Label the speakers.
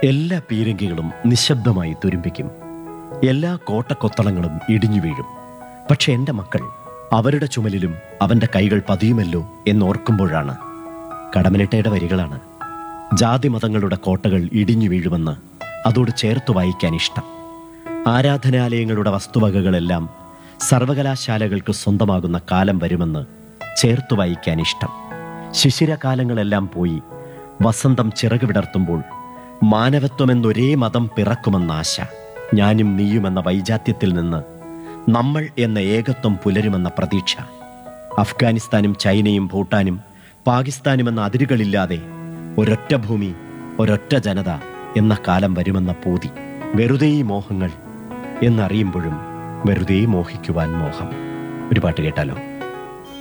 Speaker 1: എല്ലാ പീരങ്കികളും നിശബ്ദമായി തുരുമ്പിക്കും എല്ലാ കോട്ടക്കൊത്തളങ്ങളും ഇടിഞ്ഞു വീഴും പക്ഷെ എൻ്റെ മക്കൾ അവരുടെ ചുമലിലും അവൻ്റെ കൈകൾ പതിയുമല്ലോ എന്നോർക്കുമ്പോഴാണ് കടമനിട്ടയുടെ വരികളാണ് ജാതിമതങ്ങളുടെ കോട്ടകൾ ഇടിഞ്ഞു വീഴുമെന്ന് അതോട് ചേർത്ത് വായിക്കാൻ ഇഷ്ടം ആരാധനാലയങ്ങളുടെ വസ്തുവകകളെല്ലാം സർവകലാശാലകൾക്ക് സ്വന്തമാകുന്ന കാലം വരുമെന്ന് ചേർത്തു വായിക്കാൻ ഇഷ്ടം ശിശിരകാലങ്ങളെല്ലാം പോയി വസന്തം ചിറക് വിടർത്തുമ്പോൾ മാനവത്വമെന്നൊരേ മതം പിറക്കുമെന്ന ആശ ഞാനും നീയുമെന്ന വൈജാത്യത്തിൽ നിന്ന് നമ്മൾ എന്ന ഏകത്വം പുലരുമെന്ന പ്രതീക്ഷ അഫ്ഗാനിസ്ഥാനും ചൈനയും ഭൂട്ടാനും പാകിസ്ഥാനും എന്ന അതിരുകളില്ലാതെ ഒരൊറ്റ ഭൂമി ഒരൊറ്റ ജനത എന്ന കാലം വരുമെന്ന പൂതി വെറുതെ ഈ മോഹങ്ങൾ എന്നറിയുമ്പോഴും വെറുതെ മോഹിക്കുവാൻ മോഹം ഒരു പാട്ട് കേട്ടാലോ